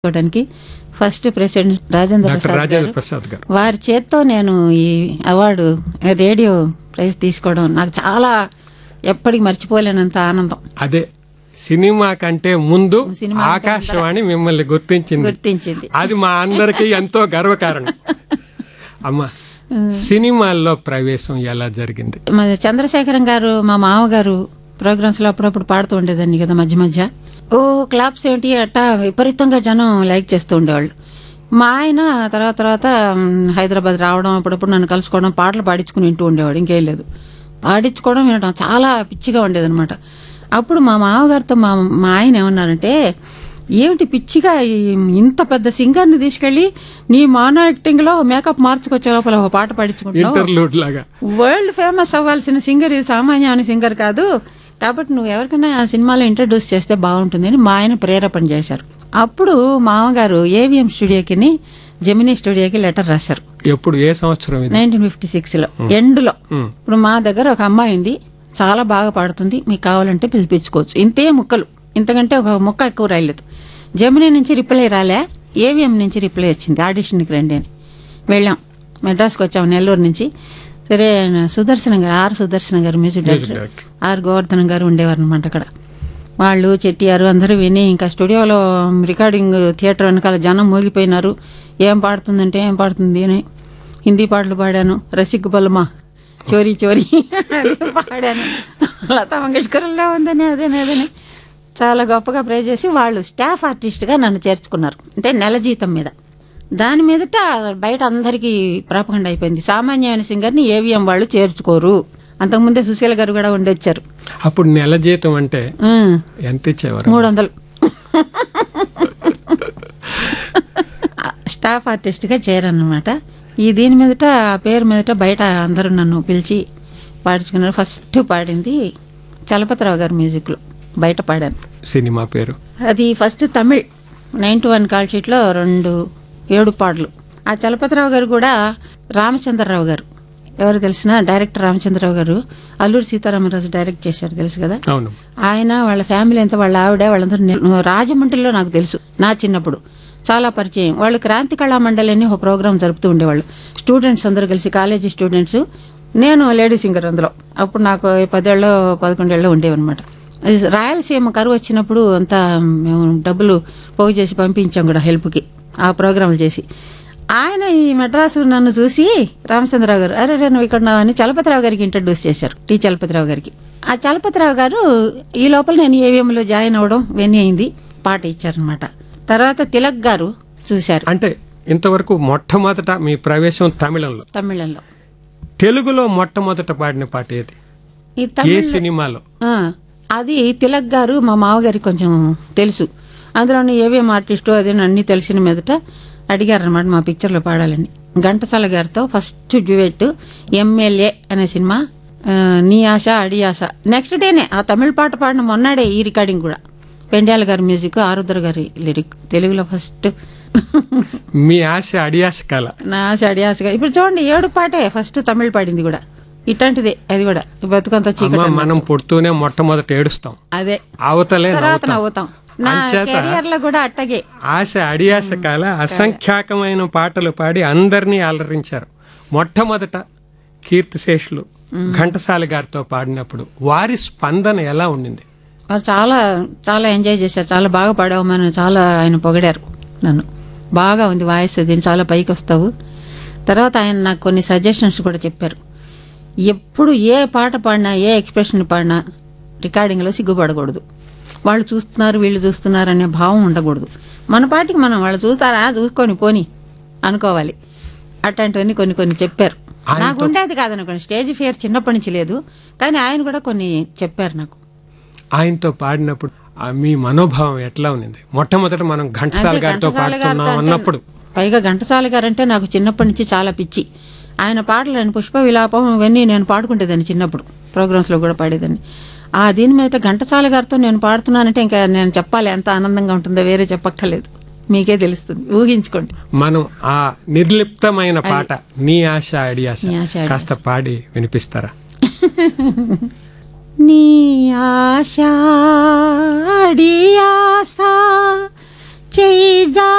చేసుకోవడానికి first president Rajendra doctor Prasad Rajendra గారు ప్రసాద్ గారు వారి చేత్తో నేను ఈ అవార్డు రేడియో ప్రైజ్ తీసుకోవడం నాకు చాలా ఎప్పటికి మర్చిపోలేనంత ఆనందం అదే సినిమా కంటే ముందు సినిమా కంటే ఆకాశవాణి మిమ్మల్ని గుర్తించింది గుర్తించింది అది మా అందరికీ ఎంతో గర్వకారణం అమ్మా సినిమాల్లో ప్రవేశం ఎలా జరిగింది మన చంద్రశేఖరం గారు మా మామగారు ప్రోగ్రామ్స్ లో అప్పుడప్పుడు పాడుతూ ఉండేదాన్ని కదా మధ్య మధ్య ఓ క్లాప్స్ ఏంటి అట్టా విపరీతంగా జనం లైక్ చేస్తూ ఉండేవాళ్ళు మా ఆయన తర్వాత తర్వాత మ్, హైదరాబాద్ రావడం అప్పుడప్పుడు నన్ను కలుసుకోవడం పాటలు పాడించుకుని వింటూ ఉండేవాడు ఇంకేం లేదు పాడించుకోవడం వినడం చాలా పిచ్చిగా ఉండేదన్నమాట అప్పుడు మా మామగారితో మా మా ఆయన ఏమన్నారంటే ఏమిటి పిచ్చిగా ఈ- ఇంత పెద్ద సింగర్ని తీసుకెళ్లి నీ మానో యాక్టింగ్ లో మేకప్ మార్చుకొచ్చే లోపల ఒక పాట పాడించుకుంటున్నావు ఇంటర్లూడ్ లాగా వరల్డ్ ఫేమస్ అవ్వాల్సిన సింగర్ ఇది సామాన్యమైన సింగర్ కాదు కాబట్టి నువ్వు ఎవరికైనా ఆ సినిమాలో ఇంట్రడ్యూస్ చేస్తే బాగుంటుంది అని మా ఆయన ప్రేరేపణ చేశారు అప్పుడు మామగారు ఏవిఎం స్టూడియోకి జమినీ స్టూడియోకి లెటర్ రాశారు ఎప్పుడు ఏ సంవత్సరం ఇది నైన్టీన్ ఫిఫ్టీ సిక్స్ లో ఎండ్లో మ్. ఇప్పుడు మా దగ్గర ఒక అమ్మాయి ఉంది చాలా బాగా పాడుతుంది మీకు కావాలంటే పిలిపించుకోవచ్చు ఇంతే ముక్కలు ఇంతకంటే ఒక ముక్క ఎక్కువ రాయలేదు జమినీ నుంచి రిప్లై రాలే ఏవిఎం నుంచి రిప్లై వచ్చింది ఆడిషన్కి రండి అని వెళ్ళాం మెడ్రాస్కి వచ్చాం నెల్లూరు నుంచి సరే ఆయన సుదర్శనం గారు ఆర్ సుదర్శనం గారు music director director. R Govardhan గారు ఉండేవారు అనమాట అక్కడ వాళ్ళు చెట్టియారు అందరూ విని ఇంకా స్టూడియోలో రికార్డింగ్ థియేటర్ వెనకాల జనం మూగిపోయినారు ఏం పాడుతుందంటే ఏం పాడుతుంది అని హిందీ పాటలు పాడాను రసిక్ బల్మా చోరీ చోరీ అది పాడాను లతా మంగేష్కర్లా ఉందని అదేనే అదని చాలా గొప్పగా ప్రే చేసి వాళ్ళు స్టాఫ్ ఆర్టిస్ట్గా నన్ను చేర్చుకున్నారు అంటే నెల జీతం మీద దాని మీదట బయట అందరికీ ప్రాపగండ అయిపోయింది సామాన్యమైన సింగర్ని ఏవిఎం వాళ్ళు చేర్చుకోరు అంతకుముందే సుశీల గారు కూడా ఉండొచ్చారు అప్పుడు నెల జీతం అంటే ఉమ్, ఎంత ఇచ్చేవారు మూడు వందలు స్టాఫ్ ఆర్టిస్ట్గా చేరానమాట ఈ దీని మీదట ఆ పేరు మీదట బయట అందరూ నన్ను పిలిచి పాడించుకున్నారు ఫస్ట్ పాడింది చలపతిరావు గారి మ్యూజిక్లో బయట పాడాను సినిమా పేరు అది first Tamil nine to one call షీట్లో రెండు ఏడు పాటలు ఆ చలపతిరావు గారు కూడా రామచంద్రరావు గారు ఎవరు తెలిసిన డైరెక్టర్ రామచంద్రరావు గారు అల్లూరి సీతారామరాజు డైరెక్ట్ చేశారు తెలుసు కదా అవును ఆయన వాళ్ళ ఫ్యామిలీ అంతా వాళ్ళ ఆవిడ వాళ్ళందరూ నే- రాజమండ్రిలో నాకు తెలుసు నా చిన్నప్పుడు చాలా పరిచయం వాళ్ళు క్రాంతి కళా మండలి అని ఒక ప్రోగ్రామ్ జరుపుతూ ఉండేవాళ్ళు స్టూడెంట్స్ అందరూ కలిసి కాలేజీ స్టూడెంట్స్ నేను లేడీ సింగర్ అందులో అప్పుడు నాకు పదేళ్ళు పదకొండేళ్ళు ఉండేవన్నమాట అది రాయలసీమ కరువు వచ్చినప్పుడు అంతా మేము డబ్బులు పోగు చేసి పంపించాం కూడా హెల్ప్కి ఆ ప్రోగ్రాంలు చేసి ఆయన ఈ మెడ్రాసు నన్ను చూసి రామచంద్రరావు గారు అరే రే, నువ్వు ఇక్కడ ఉన్నావు" అని చలపతిరావు గారికి ఇంట్రడ్యూస్ చేశారు టి చలపతిరావు గారికి ఆ చలపతిరావు గారు ఈ లోపల నేను ఏవిఎంలో జాయిన్ అవ్వడం ఇవన్నీ అయింది పాట ఇచ్చారనమాట తర్వాత తిలక్ గారు చూశారు అంటే ఇంతవరకు మొట్టమొదట మీ ప్రవేశం తమిళంలో తమిళంలో తెలుగులో మొట్టమొదట పాడిన పాట ఏది ఈ ఏ తమిళ సినిమాలో ఆ, అది తిలక్ గారు మా మామగారికి కొంచెం తెలుసు అందులోని ఏవిఎం ఆర్టిస్టు అది అన్ని తెలిసిన మీదట అడిగారనమాట మా పిక్చర్లో పాడాలని ఘంటసాల గారితో ఫస్ట్ డ్యూయెట్ ఎమ్మెల్యే అనే సినిమా ఆ, నీ ఆశ అడి ఆశ నెక్స్ట్ డేనే ఆ తమిళ పాట పాడిన మొన్నాడే ఈ రికార్డింగ్ కూడా పెండ్యాల గారి మ్యూజిక్ ఆరుద్ర గారి లిరిక్ తెలుగులో ఫస్ట్ మీ ఆశ అడియాశ కళ నా ఆశ అడి ఆశగా ఇప్పుడు చూడండి ఏడు పాటే ఫస్ట్ తమిళ పాడింది కూడా ఇట్లాంటిదే అది కూడా ఈ బతుకంత అమ్మ చీకటి మనం పుడుతూనే మొట్టమొదట ఏడుస్తాం అదే అవతలే తర్వాత నవ్వుతాం. నవ్వుతాం నా అంచేత కెరియర్ లో కూడా అట్టగే ఆశ అడియాస కాల అసంఖ్యాకమైన పాటలు పాడి అందరినీ అలరించారు మొట్టమొదట కీర్తిశేషులు ఘంటసాల గారితో పాడినప్పుడు వారి స్పందన ఎలా ఉండింది వాళ్ళు చాలా చాలా ఎంజాయ్ చేశారు చాలా బాగా పాడామని చాలా ఆయన పొగిడారు నన్ను బాగా ఉంది వాయిస్ దీని చాలా పైకి వస్తావు తర్వాత ఆయన నాకు కొన్ని సజెషన్స్ కూడా చెప్పారు ఎప్పుడు ఏ పాట పాడినా ఏ ఎక్స్ప్రెషన్ పాడినా రికార్డింగ్లో సిగ్గుపడకూడదు వాళ్ళు చూస్తున్నారు వీళ్ళు చూస్తున్నారు అనే భావం ఉండకూడదు మన పాటికి మనం వాళ్ళు చూస్తారా చూసుకొని పోని అనుకోవాలి అట్లాంటివన్నీ కొన్ని కొన్ని చెప్పారు నాకు ఉండేది కాదనుకోండి స్టేజ్ ఫియర్ చిన్నప్పటి నుంచి లేదు కానీ ఆయన కూడా కొన్ని చెప్పారు నాకు ఆయనతో పాడినప్పుడు ఆ మీ మనోభావం ఎట్లా ఉన్నింది మొట్టమొదట మనం ఘంటసాల అంటే గారితో ఘంటసాల గారితో పాడుతున్నాం అంటే- అన్నప్పుడు పైగా ఘంటసాల గారు అంటే నాకు చిన్నప్పటి నుంచి చాలా పిచ్చి ఆయన పాటలు ఆయన పుష్ప విలాపం ఇవన్నీ నేను పాడుకుంటేదాన్ని చిన్నప్పుడు ప్రోగ్రామ్స్లో కూడా పాడేదాన్ని ఆ దీని మీద ఘంటసాల గారితో నేను పాడుతున్నానంటే ఇంకా నేను చెప్పాలి ఎంత ఆనందంగా ఉంటుందో వేరే చెప్పక్కర్లేదు మీకే తెలుస్తుంది ఊహించుకోండి మనం ఆ నిర్లిప్తమైన పాట నీ ఆశ అడియాస నీ ఆశ, అడియాస. కాస్త పాడి వినిపిస్తారా నీ ఆశ అడి ఆశ చెయ్యి